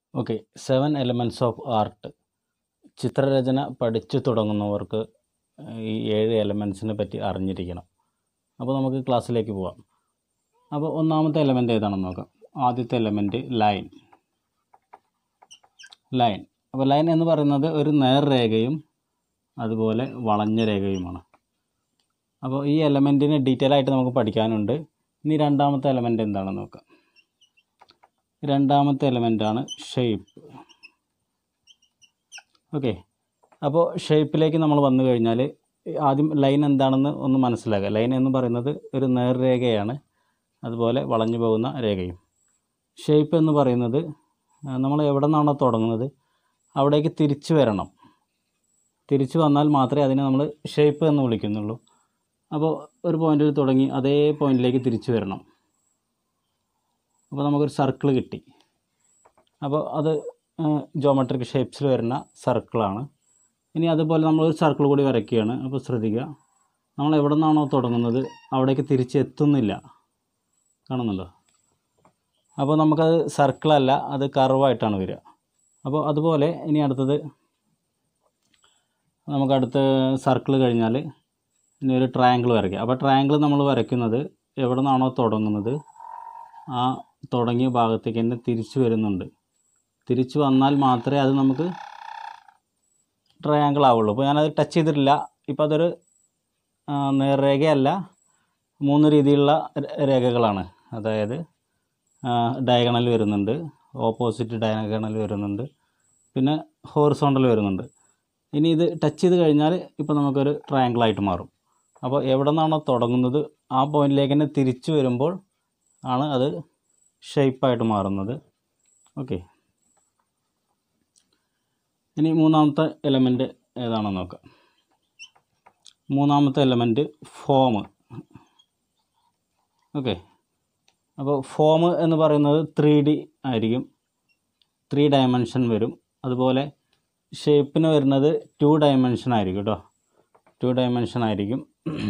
okay seven elements of art ചിത്രരചന പഠിച്ചു തുടങ്ങുന്നവർക്ക് ഈ ഏഴ് എലമെൻറ്റ്സിനെ പറ്റി അറിഞ്ഞിരിക്കണം അപ്പോൾ നമുക്ക് ക്ലാസ്സിലേക്ക് പോവാം അപ്പോൾ ഒന്നാമത്തെ എലമെൻ്റ് ഏതാണെന്ന് നോക്കാം ആദ്യത്തെ എലമെൻറ്റ് ലൈൻ ലൈൻ അപ്പോൾ ലൈൻ എന്ന് പറയുന്നത് ഒരു നേർരേഖയും അതുപോലെ വളഞ്ഞ രേഖയുമാണ് അപ്പോൾ ഈ എലമെൻറ്റിന് ഡീറ്റെയിൽ ആയിട്ട് നമുക്ക് പഠിക്കാനുണ്ട് ഇനി രണ്ടാമത്തെ എലമെൻ്റ് എന്താണെന്ന് നോക്കാം രണ്ടാമത്തെ എലമെൻ്റാണ് ഷേപ്പ് ഓക്കെ അപ്പോൾ ഷേപ്പിലേക്ക് നമ്മൾ വന്നു കഴിഞ്ഞാൽ ആദ്യം ലൈൻ എന്താണെന്ന് ഒന്ന് മനസ്സിലാക്കുക ലൈൻ എന്ന് പറയുന്നത് ഒരു നേർരേഖയാണ് അതുപോലെ വളഞ്ഞു പോകുന്ന രേഖയും ഷേപ്പ് എന്ന് പറയുന്നത് ആ, നമ്മൾ എവിടെ നിന്നാണോ തുടങ്ങുന്നത് അവിടേക്ക് തിരിച്ചു വരണം തിരിച്ചു വന്നാൽ മാത്രമേ അതിനെ നമ്മൾ ഷേപ്പ് എന്ന് വിളിക്കുന്നുള്ളൂ അപ്പോൾ ഒരു പോയിന്റിൽ തുടങ്ങി അതേ പോയിന്റിലേക്ക് തിരിച്ചു വരണം അപ്പോൾ നമുക്കൊരു സർക്കിൾ കിട്ടി അപ്പോൾ അത് ജോമെട്രിക് ഷേപ്സിൽ വരുന്ന സർക്കിളാണ് ഇനി അതുപോലെ നമ്മളൊരു സർക്കിൾ കൂടി വരയ്ക്കുകയാണ് അപ്പോൾ ശ്രദ്ധിക്കുക നമ്മൾ എവിടെ നിന്നാണോ തുടങ്ങുന്നത് അവിടേക്ക് തിരിച്ചെത്തുന്നില്ല കാണുന്നുണ്ടോ അപ്പോൾ നമുക്കത് സർക്കിളല്ല അത് കർവായിട്ടാണ് വരിക അപ്പോൾ അതുപോലെ ഇനി അടുത്തത് നമുക്ക് അടുത്ത് സർക്കിൾ കഴിഞ്ഞാൽ ഇനി ഒരു ട്രയാങ്കിൾ വരയ്ക്കുക അപ്പോൾ ട്രയാങ്കിൾ നമ്മൾ വരയ്ക്കുന്നത് എവിടെ നിന്നാണോ തുടങ്ങുന്നത് ആ തുടങ്ങിയ ഭാഗത്തേക്ക് തന്നെ തിരിച്ചു വരുന്നുണ്ട് തിരിച്ചു വന്നാൽ മാത്രമേ അത് നമുക്ക് ട്രയാങ്കിൾ ആവുള്ളൂ അപ്പോൾ ഞാനത് ടച്ച് ചെയ്തിട്ടില്ല ഇപ്പോൾ അതൊരു ആ, നേർരേഖയല്ല മൂന്ന് രീതിയിലുള്ള ര- രേഖകളാണ് അതായത് ഡയഗണൽ വരുന്നുണ്ട് ഓപ്പോസിറ്റ് ഡയഗണൽ വരുന്നുണ്ട് പിന്നെ ഹോറിസോണ്ടൽ വരുന്നുണ്ട് ഇനി ഇത് ടച്ച് ചെയ്ത് കഴിഞ്ഞാൽ ഇപ്പോൾ നമുക്കൊരു triangle ആയിട്ട് മാറും അപ്പോൾ എവിടെ നിന്നാണോ തുടങ്ങുന്നത് ആ പോയിന്റിലേക്ക് തന്നെ തിരിച്ചു വരുമ്പോൾ ആണ് അത് ഷേപ്പായിട്ട് മാറുന്നത് ഓക്കെ ഇനി മൂന്നാമത്തെ എലമെൻറ്റ് ഏതാണെന്ന് നോക്കാം മൂന്നാമത്തെ എലമെൻറ്റ് ഫോം ഓക്കെ അപ്പോൾ ഫോം എന്ന് പറയുന്നത് ത്രീ ഡി ആയിരിക്കും ത്രീ ഡയമെൻഷൻ വരും അതുപോലെ ഷേപ്പിന് വരുന്നത് ടു ഡയമെൻഷൻ ആയിരിക്കും കേട്ടോ ടു ഡയമെൻഷൻ ആയിരിക്കും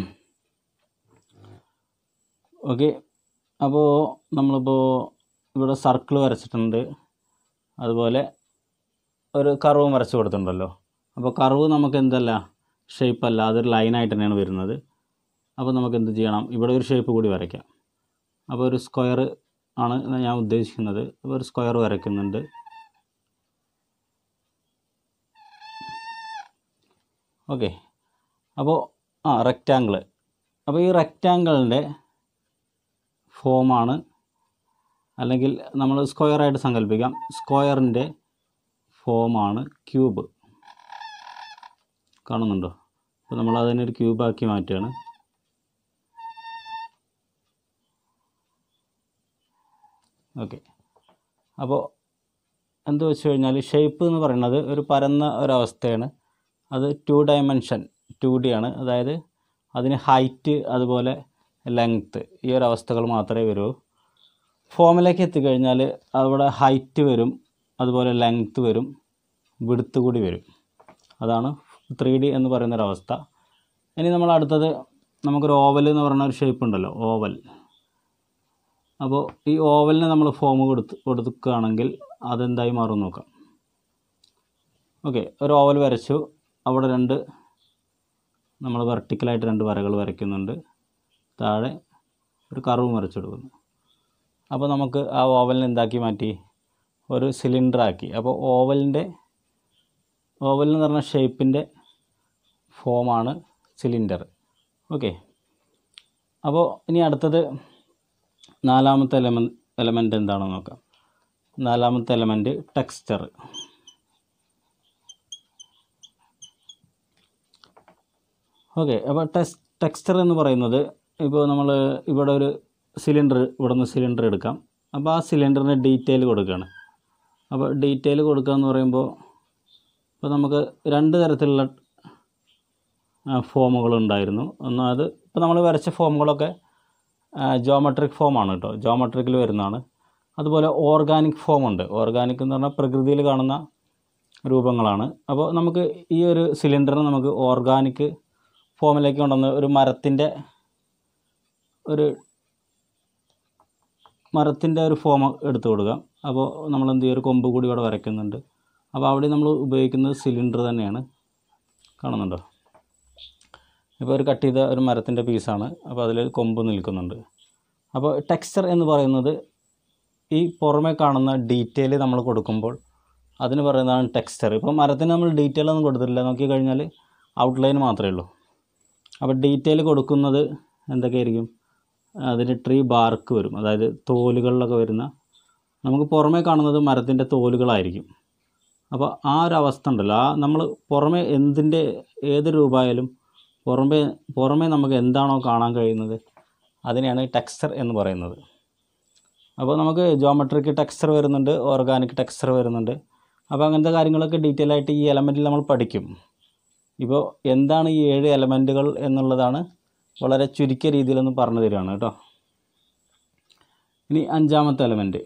ഓക്കെ അപ്പോൾ നമ്മളിപ്പോൾ ഇവിടെ സർക്കിൾ വരച്ചിട്ടുണ്ട് അതുപോലെ ഒരു കർവും വരച്ച് കൊടുത്തിട്ടുണ്ടല്ലോ അപ്പോൾ കർവ് നമുക്ക് എന്തല്ല ഷേപ്പ് അല്ല അതൊരു ലൈനായിട്ട് തന്നെയാണ് വരുന്നത് അപ്പോൾ നമുക്ക് എന്ത് ചെയ്യണം ഇവിടെ ഒരു ഷേപ്പ് കൂടി വരയ്ക്കാം അപ്പോൾ ഒരു സ്ക്വയർ ആണ് ഞാൻ ഉദ്ദേശിക്കുന്നത് അപ്പോൾ ഒരു സ്ക്വയർ വരയ്ക്കുന്നുണ്ട് ഓക്കെ അപ്പോൾ ആ റെക്റ്റാങ്കിൾ അപ്പോൾ ഈ റെക്റ്റാങ്കിളിൻ്റെ ഫോമാണ് അല്ലെങ്കിൽ നമ്മൾ സ്ക്വയറായിട്ട് സങ്കല്പിക്കാം സ്ക്വയറിൻ്റെ ഫോമാണ് ക്യൂബ് കാണുന്നുണ്ടോ അപ്പോൾ നമ്മൾ അതിനൊരു ക്യൂബാക്കി മാറ്റുകയാണ് ഓക്കെ അപ്പോൾ എന്ത് വെച്ച് കഴിഞ്ഞാൽ ഷേപ്പ് എന്ന് പറയുന്നത് ഒരു പരന്ന ഒരവസ്ഥയാണ് അത് ടു ഡയമെൻഷൻ ടു ഡി ആണ് അതായത് അതിന് ഹൈറ്റ് അതുപോലെ ലെങ്ത്ത് ഈ ഒരു അവസ്ഥകൾ മാത്രമേ വരൂ ഫോമിലേക്ക് എത്തിക്കഴിഞ്ഞാൽ അവിടെ ഹൈറ്റ് വരും അതുപോലെ ലെങ്ത്ത് വരും വിടുത്ത് കൂടി വരും അതാണ് ത്രീ ഡി എന്ന് പറയുന്നൊരവസ്ഥ ഇനി നമ്മൾ അടുത്തത് നമുക്കൊരു ഓവൽ എന്ന് പറയുന്ന ഒരു ഷേപ്പ് ഉണ്ടല്ലോ ഓവൽ അപ്പോൾ ഈ ഓവലിന് നമ്മൾ ഫോം കൊടുത്ത് കൊടുക്കുകയാണെങ്കിൽ അതെന്തായി മാറും നോക്കാം ഓക്കെ ഒരു ഓവൽ വരച്ചു അവിടെ രണ്ട് നമ്മൾ വെർട്ടിക്കലായിട്ട് രണ്ട് വരകൾ വരയ്ക്കുന്നുണ്ട് താഴെ ഒരു കർവും വരച്ചു കൊടുക്കുന്നു അപ്പോൾ നമുക്ക് ആ ഓവലിനെ എന്താക്കി മാറ്റി ഒരു സിലിണ്ടർ ആക്കി അപ്പോൾ ഓവലിൻ്റെ ഓവൽ എന്ന് പറഞ്ഞ ഷേപ്പിൻ്റെ ഫോമാണ് സിലിണ്ടർ ഓക്കെ അപ്പോൾ ഇനി അടുത്തത് നാലാമത്തെ എലമെൻറ്റ് എലമെൻ്റ് എന്താണെന്ന് നോക്കാം നാലാമത്തെ എലമെൻറ്റ് ടെക്സ്ചർ ഓക്കെ അപ്പോൾ ടെക്സ് ടെക്സ്ചർ എന്ന് പറയുന്നത് ഇപ്പോൾ നമ്മൾ ഇവിടെ ഒരു സിലിണ്ടർ ഇവിടെ നിന്ന് സിലിണ്ടർ എടുക്കാം അപ്പോൾ ആ സിലിണ്ടറിന് ഡീറ്റെയിൽ കൊടുക്കുകയാണ് അപ്പോൾ ഡീറ്റെയിൽ കൊടുക്കുക എന്ന് പറയുമ്പോൾ ഇപ്പോൾ നമുക്ക് രണ്ട് തരത്തിലുള്ള ഫോമുകൾ ഉണ്ടായിരുന്നു ഒന്ന് അത് ഇപ്പോൾ നമ്മൾ വരച്ച ഫോമുകളൊക്കെ ജോമെട്രിക് ഫോമാണ് കേട്ടോ ജോമെട്രിക്കിൽ വരുന്നതാണ് അതുപോലെ ഓർഗാനിക് ഫോം ഉണ്ട് ഓർഗാനിക് എന്ന് പറഞ്ഞാൽ പ്രകൃതിയിൽ കാണുന്ന രൂപങ്ങളാണ് അപ്പോൾ നമുക്ക് ഈ ഒരു സിലിണ്ടറിന് നമുക്ക് ഓർഗാനിക് ഫോമിലേക്ക് കൊണ്ടുവന്ന് ഒരു മരത്തിൻ്റെ ഒരു മരത്തിൻ്റെ ഒരു ഫോം എടുത്തു കൊടുക്കുക അപ്പോൾ നമ്മൾ എന്ത് ചെയ്യും ഒരു കൊമ്പ് കൂടി ഇവിടെ വരയ്ക്കുന്നുണ്ട് അപ്പോൾ അവിടെ നമ്മൾ ഉപയോഗിക്കുന്നത് സിലിണ്ടർ തന്നെയാണ് കാണുന്നുണ്ടോ ഇപ്പോൾ ഒരു കട്ട് ചെയ്ത ഒരു മരത്തിൻ്റെ പീസാണ് അപ്പോൾ അതിൽ കൊമ്പ് നിൽക്കുന്നുണ്ട് അപ്പോൾ ടെക്സ്ചർ എന്ന് പറയുന്നത് ഈ പുറമേ കാണുന്ന ഡീറ്റെയിൽ നമ്മൾ കൊടുക്കുമ്പോൾ അതിന് പറയുന്നതാണ് ടെക്സ്ചർ ഇപ്പോൾ മരത്തിന് നമ്മൾ ഡീറ്റെയിൽ ഒന്നും കൊടുത്തിട്ടില്ല നോക്കി കഴിഞ്ഞാൽ ഔട്ട്ലൈൻ മാത്രമേ ഉള്ളൂ അപ്പോൾ ഡീറ്റെയിൽ കൊടുക്കുന്നത് എന്തൊക്കെയായിരിക്കും അതിന് ട്രീ ബാർക്ക് വരും അതായത് തോലുകളിലൊക്കെ വരുന്ന നമുക്ക് പുറമേ കാണുന്നത് മരത്തിൻ്റെ തോലുകളായിരിക്കും അപ്പോൾ ആ ഒരു അവസ്ഥ ഉണ്ടല്ലോ ആ നമ്മൾ പുറമേ എന്തിൻ്റെ ഏത് രൂപമായാലും പുറമേ പുറമേ നമുക്ക് എന്താണോ കാണാൻ കഴിയുന്നത് അതിനെയാണ് ടെക്സ്ചർ എന്ന് പറയുന്നത് അപ്പോൾ നമുക്ക് ജോമെട്രിക് ടെക്സ്ചർ വരുന്നുണ്ട് ഓർഗാനിക് ടെക്സ്ചർ വരുന്നുണ്ട് അപ്പോൾ അങ്ങനത്തെ കാര്യങ്ങളൊക്കെ ഡീറ്റെയിൽ ആയിട്ട് ഈ എലമെൻറ്റിൽ നമ്മൾ പഠിക്കും ഇപ്പോൾ എന്താണ് ഈ ഏഴ് എലമെൻറ്റുകൾ എന്നുള്ളതാണ് വളരെ ചുരുക്കിയ രീതിയിലൊന്ന് പറഞ്ഞു തരികയാണ് കേട്ടോ ഇനി അഞ്ചാമത്തെ എലമെൻറ്റ്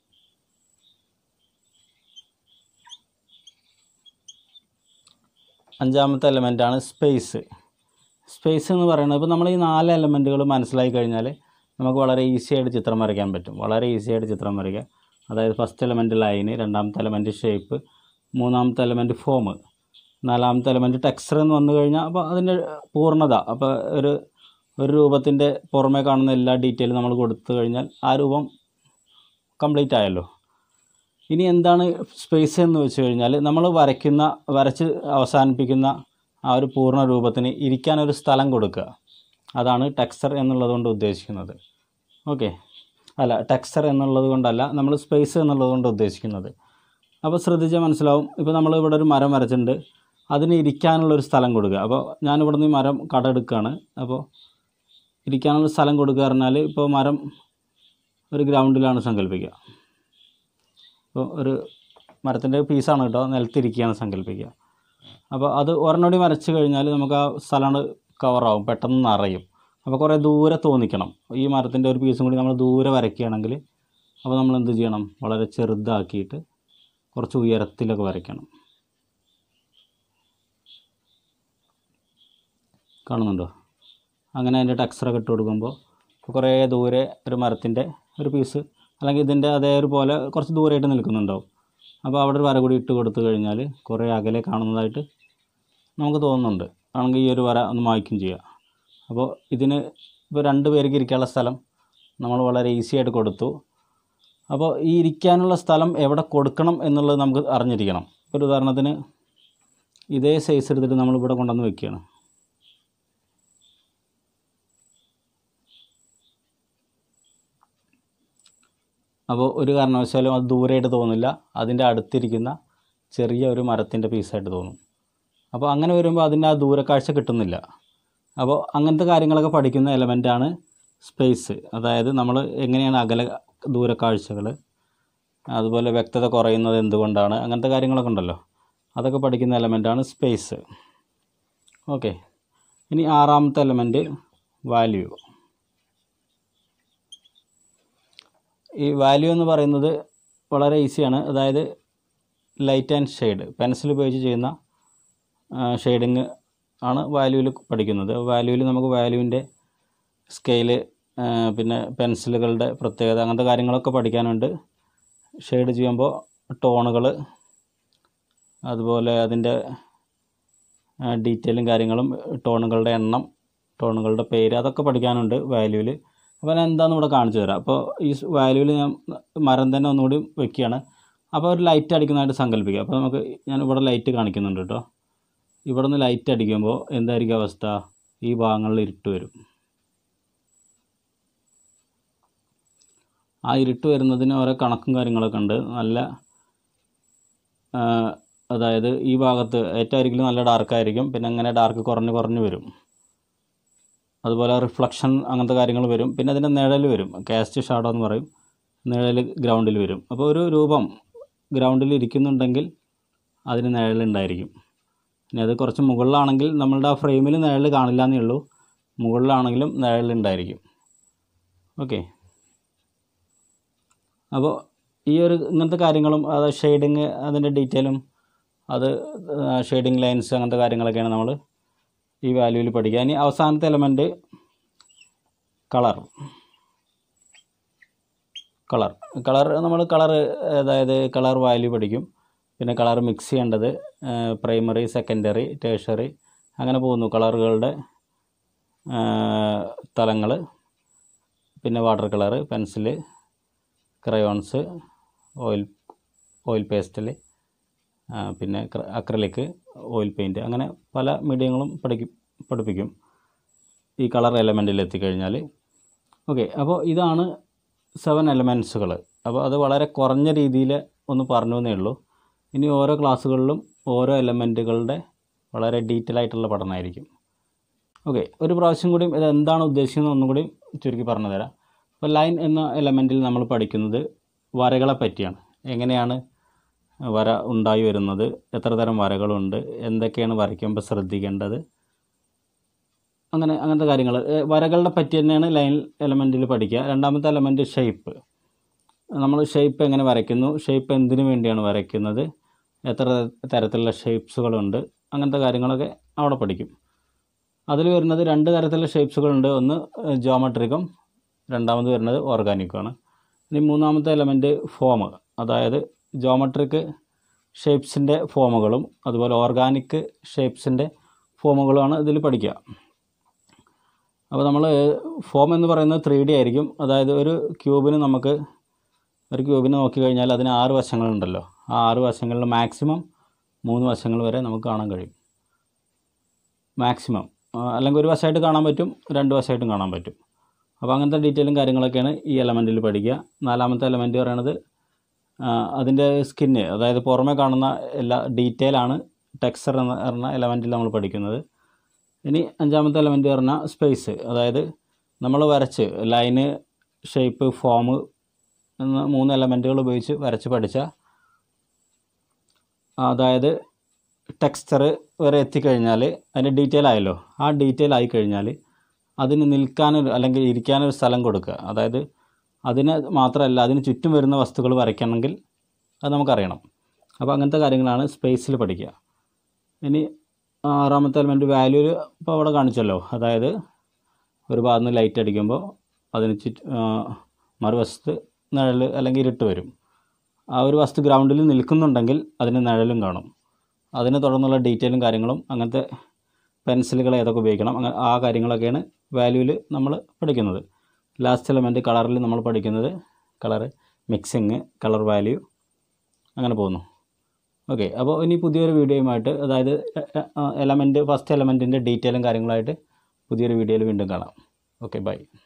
അഞ്ചാമത്തെ എലമെൻറ്റാണ് സ്പേസ് സ്പേസ് എന്ന് പറയുന്നത് ഇപ്പോൾ നമ്മൾ ഈ നാല് എലമെൻറ്റുകൾ മനസ്സിലായി കഴിഞ്ഞാൽ നമുക്ക് വളരെ ഈസി ആയിട്ട് ചിത്രം വരയ്ക്കാൻ പറ്റും വളരെ ഈസി ആയിട്ട് ചിത്രം വരയ്ക്കാം അതായത് ഫസ്റ്റ് എലമെൻറ്റ് ലൈന് രണ്ടാമത്തെ എലമെൻറ്റ് ഷേപ്പ് മൂന്നാമത്തെ എലമെൻറ്റ് ഫോം നാലാമത്തെ എലമെൻറ്റ് ടെക്സ്ചർ എന്ന് വന്നു കഴിഞ്ഞാൽ അപ്പോൾ അതിൻ്റെ പൂർണ്ണത അപ്പോൾ ഒരു ഒരു രൂപത്തിൻ്റെ പുറമേ കാണുന്ന എല്ലാ ഡീറ്റെയിലും നമ്മൾ കൊടുത്തു കഴിഞ്ഞാൽ ആ രൂപം കംപ്ലീറ്റ് ആയല്ലോ ഇനി എന്താണ് സ്പേസ് എന്ന് വെച്ച് കഴിഞ്ഞാൽ നമ്മൾ വരയ്ക്കുന്ന വരച്ച് അവസാനിപ്പിക്കുന്ന ആ ഒരു പൂർണ്ണ രൂപത്തിന് ഇരിക്കാനൊരു സ്ഥലം കൊടുക്കുക അതാണ് ടെക്സ്ചർ എന്നുള്ളത് കൊണ്ട് ഉദ്ദേശിക്കുന്നത് ഓക്കെ അല്ല ടെക്സ്ചർ എന്നുള്ളത് കൊണ്ടല്ല നമ്മൾ സ്പേസ് എന്നുള്ളത് കൊണ്ട് ഉദ്ദേശിക്കുന്നത് അപ്പോൾ ശ്രദ്ധിച്ചാൽ മനസ്സിലാവും ഇപ്പോൾ നമ്മൾ ഇവിടെ ഒരു മരം വരച്ചിട്ടുണ്ട് അതിന് ഇരിക്കാനുള്ളൊരു സ്ഥലം കൊടുക്കുക അപ്പോൾ ഞാൻ ഇവിടെ നിന്ന് ഈ മരം കടമെടുക്കുകയാണ് അപ്പോൾ ഇരിക്കാനുള്ള സ്ഥലം കൊടുക്കുക പറഞ്ഞാൽ ഇപ്പോൾ മരം ഒരു ഗ്രൗണ്ടിലാണ് സങ്കല്പിക്കുക ഇപ്പോൾ ഒരു മരത്തിൻ്റെ പീസാണ് കേട്ടോ നിലത്തിരിക്കുകയാണ് സങ്കല്പിക്കുക അപ്പോൾ അത് ഒരെണ്ണോടി വരച്ച് കഴിഞ്ഞാൽ നമുക്ക് ആ സ്ഥലമാണ് കവറാവും പെട്ടെന്ന് നിറയും അപ്പോൾ കുറേ ദൂരെ തോന്നിക്കണം ഈ മരത്തിൻ്റെ ഒരു പീസും കൂടി നമ്മൾ ദൂരെ വരയ്ക്കുകയാണെങ്കിൽ അപ്പോൾ നമ്മൾ എന്ത് ചെയ്യണം വളരെ ചെറുതാക്കിയിട്ട് കുറച്ച് ഉയരത്തിലൊക്കെ വരയ്ക്കണം കാണുന്നുണ്ടോ അങ്ങനെ അതിൻ്റെ ടെക്സ്ചറൊക്കെ ഇട്ട് കൊടുക്കുമ്പോൾ കുറേ ദൂരെ ഒരു മരത്തിൻ്റെ ഒരു പീസ് അല്ലെങ്കിൽ ഇതിൻ്റെ അതേ ഒരു പോലെ കുറച്ച് ദൂരമായിട്ട് നിൽക്കുന്നുണ്ടാവും അപ്പോൾ അവിടെ ഒരു വര കൂടി ഇട്ട് കൊടുത്തു കഴിഞ്ഞാൽ കുറേ അകലെ കാണുന്നതായിട്ട് നമുക്ക് തോന്നുന്നുണ്ട് ആണെങ്കിൽ ഈ ഒരു വര ഒന്ന് മായ്ക്കും ചെയ്യാം അപ്പോൾ ഇതിന് ഇപ്പോൾ രണ്ട് പേർക്ക് ഇരിക്കാനുള്ള സ്ഥലം നമ്മൾ വളരെ ഈസി ആയിട്ട് കൊടുത്തു അപ്പോൾ ഈ ഇരിക്കാനുള്ള സ്ഥലം എവിടെ കൊടുക്കണം എന്നുള്ളത് നമുക്ക് അറിഞ്ഞിരിക്കണം ഒരു ഉദാഹരണത്തിന് ഇതേ സൈസ് എടുത്തിട്ട് നമ്മൾ ഇവിടെ കൊണ്ടുവന്ന് വെക്കുകയാണ് അപ്പോൾ ഒരു കാരണവശാലും അത് ദൂരെയായിട്ട് തോന്നില്ല അതിൻ്റെ അടുത്തിരിക്കുന്ന ചെറിയ ഒരു മരത്തിൻ്റെ പീസായിട്ട് തോന്നും അപ്പോൾ അങ്ങനെ വരുമ്പോൾ അതിൻ്റെ ആ ദൂരക്കാഴ്ച കിട്ടുന്നില്ല അപ്പോൾ അങ്ങനത്തെ കാര്യങ്ങളൊക്കെ പഠിക്കുന്ന എലമെൻ്റാണ് സ്പേസ് അതായത് നമ്മൾ എങ്ങനെയാണ് അകല ദൂരക്കാഴ്ചകൾ അതുപോലെ വ്യക്തത കുറയുന്നത് എന്തുകൊണ്ടാണ് അങ്ങനത്തെ കാര്യങ്ങളൊക്കെ ഉണ്ടല്ലോ അതൊക്കെ പഠിക്കുന്ന എലമെൻ്റാണ് സ്പേസ് ഓക്കെ ഇനി ആറാമത്തെ എലമെൻറ്റ് വാല്യൂ ഈ വാല്യൂ എന്ന് പറയുന്നത് വളരെ ഈസിയാണ് അതായത് ലൈറ്റ് ആൻഡ് ഷെയ്ഡ് പെൻസിൽ ഉപയോഗിച്ച് ചെയ്യുന്ന ഷെയ്ഡിങ് ആണ് വാല്യൂവിൽ പഠിക്കുന്നത് വാല്യൂവിൽ നമുക്ക് വാല്യൂവിൻ്റെ സ്കെയില് പിന്നെ പെൻസിലുകളുടെ പ്രത്യേകത അങ്ങനത്തെ കാര്യങ്ങളൊക്കെ പഠിക്കാനുണ്ട് ഷെയ്ഡ് ചെയ്യുമ്പോൾ ടോണുകൾ അതുപോലെ അതിൻ്റെ ഡീറ്റെയിലും കാര്യങ്ങളും ടോണുകളുടെ എണ്ണം ടോണുകളുടെ പേര് അതൊക്കെ പഠിക്കാനുണ്ട് വാല്യൂവിൽ അപ്പോൾ ഞാൻ എന്താണെന്ന് ഇവിടെ കാണിച്ചു തരാം അപ്പോൾ ഈ വാല്യൂവിൽ ഞാൻ മരം തന്നെ ഒന്നുകൂടി വെക്കുകയാണ് അപ്പോൾ ഒരു ലൈറ്റ് അടിക്കുന്നതായിട്ട് സങ്കല്പിക്കുക അപ്പോൾ നമുക്ക് ഞാൻ ഇവിടെ ലൈറ്റ് കാണിക്കുന്നുണ്ട് കേട്ടോ ഇവിടെ നിന്ന് ലൈറ്റ് അടിക്കുമ്പോൾ എന്തായിരിക്കും അവസ്ഥ ഈ ഭാഗങ്ങളിൽ ഇരുട്ട് വരും ആ ഇരുട്ട് വരുന്നതിന് ഓരോ കണക്കും കാര്യങ്ങളൊക്കെ ഉണ്ട് നല്ല അതായത് ഈ ഭാഗത്ത് ഏറ്റവും അരികിൽ നല്ല ഡാർക്കായിരിക്കും പിന്നെ അങ്ങനെ ഡാർക്ക് കുറഞ്ഞ് കുറഞ്ഞ് വരും അതുപോലെ റിഫ്ലക്ഷൻ അങ്ങനത്തെ കാര്യങ്ങൾ വരും പിന്നെ അതിൻ്റെ നിഴൽ വരും കാസ്റ്റ് ഷാഡോ എന്ന് പറയും നിഴൽ ഗ്രൗണ്ടിൽ വരും അപ്പോൾ ഒരു രൂപം ഗ്രൗണ്ടിൽ ഇരിക്കുന്നുണ്ടെങ്കിൽ അതിന് നിഴലുണ്ടായിരിക്കും ഇനി അത് കുറച്ച് മുകളിലാണെങ്കിൽ നമ്മളുടെ ആ ഫ്രെയിമിൽ നിഴൽ കാണില്ല എന്നേ ഉള്ളൂ മുകളിലാണെങ്കിലും നിഴലുണ്ടായിരിക്കും ഓക്കെ അപ്പോൾ ഈ ഒരു ഇങ്ങനത്തെ കാര്യങ്ങളും അത് ഷെയ്ഡിങ് അതിൻ്റെ ഡീറ്റെയിലും അത് ഷെയ്ഡിങ് ലൈൻസ് അങ്ങനത്തെ കാര്യങ്ങളൊക്കെയാണ് നമ്മൾ ഈ വാല്യൂവിൽ പഠിക്കുക ഇനി അവസാനത്തെ എലമെൻറ്റ് കളർ കളർ കളർ നമ്മൾ കളർ അതായത് കളർ വാല്യൂ പഠിക്കും പിന്നെ കളർ മിക്സ് ചെയ്യേണ്ടത് പ്രൈമറി സെക്കൻഡറി ടേഷറി അങ്ങനെ പോകുന്നു കളറുകളുടെ തലങ്ങൾ പിന്നെ water colour pencil crayons oil oil pastel പിന്നെ അക്രലിക് ഓയിൽ പെയിൻറ്റ് അങ്ങനെ പല മീഡിയങ്ങളും പഠിക്കും പഠിപ്പിക്കും ഈ കളർ എലമെൻറ്റിൽ എത്തിക്കഴിഞ്ഞാൽ ഓക്കെ അപ്പോൾ ഇതാണ് സെവൻ എലമെൻസുകൾ അപ്പോൾ അത് വളരെ കുറഞ്ഞ രീതിയിൽ ഒന്ന് പറഞ്ഞു എന്നേ ഉള്ളൂ ഇനി ഓരോ ക്ലാസ്സുകളിലും ഓരോ എലമെൻറ്റുകളുടെ വളരെ ഡീറ്റെയിൽ ആയിട്ടുള്ള പഠനമായിരിക്കും ഓക്കെ ഒരു പ്രാവശ്യം കൂടി ഇത് എന്താണ് ഉദ്ദേശിക്കുന്നത് ഒന്നും കൂടി ചുരുക്കി പറഞ്ഞു തരാം അപ്പോൾ ലൈൻ എന്ന എലമെൻറ്റിൽ നമ്മൾ പഠിക്കുന്നത് വരകളെ പറ്റിയാണ് എങ്ങനെയാണ് വര ഉണ്ടായി വരുന്നത് എത്ര തരം വരകളുണ്ട് എന്തൊക്കെയാണ് വരയ്ക്കുമ്പോൾ ശ്രദ്ധിക്കേണ്ടത് അങ്ങനെ അങ്ങനത്തെ കാര്യങ്ങൾ വരകളുടെ പറ്റി തന്നെയാണ് ലൈൻ എലമെൻറ്റിൽ പഠിക്കുക രണ്ടാമത്തെ എലമെൻറ്റ് ഷേപ്പ് നമ്മൾ ഷേപ്പ് എങ്ങനെ വരയ്ക്കുന്നു ഷേപ്പ് എന്തിനു വേണ്ടിയാണ് വരയ്ക്കുന്നത് എത്ര തരത്തിലുള്ള ഷേപ്സുകളുണ്ട് അങ്ങനത്തെ കാര്യങ്ങളൊക്കെ അവിടെ പഠിക്കും അതിൽ വരുന്നത് രണ്ട് തരത്തിലുള്ള ഷേപ്സുകളുണ്ട് ഒന്ന് ജോമെട്രിക്കും രണ്ടാമത് വരുന്നത് ഓർഗാനിക്കുമാണ് ഇനി മൂന്നാമത്തെ എലമെൻറ്റ് ഫോം അതായത് ജോമെട്രിക് ഷേപ്സിൻ്റെ ഫോമുകളും അതുപോലെ ഓർഗാനിക് ഷേപ്സിൻ്റെ ഫോമുകളുമാണ് ഇതിൽ പഠിക്കുക അപ്പോൾ നമ്മൾ ഫോം എന്ന് പറയുന്നത് ത്രീ ഡി ആയിരിക്കും അതായത് ഒരു ക്യൂബിന് നമുക്ക് ഒരു ക്യൂബിനെ നോക്കിക്കഴിഞ്ഞാൽ അതിന് ആറ് വശങ്ങളുണ്ടല്ലോ ആ ആറ് വശങ്ങളിൽ മാക്സിമം മൂന്ന് വശങ്ങൾ വരെ നമുക്ക് കാണാൻ കഴിയും മാക്സിമം അല്ലെങ്കിൽ ഒരു വശമായിട്ട് കാണാൻ പറ്റും രണ്ട് വശമായിട്ടും കാണാൻ പറ്റും അപ്പോൾ അങ്ങനത്തെ ഡീറ്റെയിലും കാര്യങ്ങളൊക്കെയാണ് ഈ എലമെൻറ്റിൽ പഠിക്കുക നാലാമത്തെ എലമെൻറ്റ് പറയണത് അതിൻ്റെ സ്കിന്ന് അതായത് പുറമെ കാണുന്ന എല്ലാ ഡീറ്റെയിലാണ് ടെക്സ്ചർ എന്ന് പറഞ്ഞ എലമെൻറ്റിൽ നമ്മൾ പഠിക്കുന്നത് ഇനി അഞ്ചാമത്തെ എലമെൻറ്റ് പറഞ്ഞാൽ സ്പേസ് അതായത് നമ്മൾ വരച്ച് ലൈന് ഷേപ്പ് ഫോം എന്ന മൂന്ന് എലമെൻറ്റുകൾ ഉപയോഗിച്ച് വരച്ച് പഠിച്ച അതായത് ടെക്സ്ചർ വരെ എത്തിക്കഴിഞ്ഞാൽ അതിൻ്റെ ഡീറ്റെയിൽ ആയല്ലോ ആ ഡീറ്റെയിൽ ആയി കഴിഞ്ഞാൽ അതിന് നിൽക്കാനൊരു അല്ലെങ്കിൽ ഇരിക്കാനൊരു സ്ഥലം കൊടുക്കുക അതായത് അതിന് മാത്രമല്ല അതിന് ചുറ്റും വരുന്ന വസ്തുക്കൾ വരയ്ക്കണമെങ്കിൽ അത് നമുക്കറിയണം അപ്പോൾ അങ്ങനത്തെ കാര്യങ്ങളാണ് സ്പേസിൽ പഠിക്കുക ഇനി ആറാമത്തെ എലമെൻറ്റ് വാല്യൂ ഇപ്പോൾ അവിടെ കാണിച്ചല്ലോ അതായത് ഒരു ഭാഗത്ത് നിന്ന് ലൈറ്റ് അടിക്കുമ്പോൾ അതിന് ചുറ്റ് മറുവശത്ത് നിഴൽ അല്ലെങ്കിൽ ഇരുട്ട് വരും ആ ഒരു വസ്തു ഗ്രൗണ്ടിൽ നിൽക്കുന്നുണ്ടെങ്കിൽ അതിന് നിഴലും കാണും അതിനെ തുടർന്നുള്ള ഡീറ്റെയിലും കാര്യങ്ങളും അങ്ങനത്തെ പെൻസിലുകൾ ഏതൊക്കെ ഉപയോഗിക്കണം അങ്ങനെ ആ കാര്യങ്ങളൊക്കെയാണ് വാല്യൂവിൽ നമ്മൾ പഠിക്കുന്നത് ലാസ്റ്റ് എലമെൻറ്റ് കളറിൽ നമ്മൾ പഠിക്കുന്നത് കളറ് മിക്സിങ് കളർ വാല്യൂ അങ്ങനെ പോകുന്നു ഓക്കെ അപ്പോൾ ഇനി പുതിയൊരു വീഡിയോയുമായിട്ട് അതായത് എലമെൻറ്റ് ഫസ്റ്റ് എലമെൻറ്റിൻ്റെ ഡീറ്റെയിലും കാര്യങ്ങളായിട്ട് പുതിയൊരു വീഡിയോയിൽ വീണ്ടും കാണാം ഓക്കെ ബൈ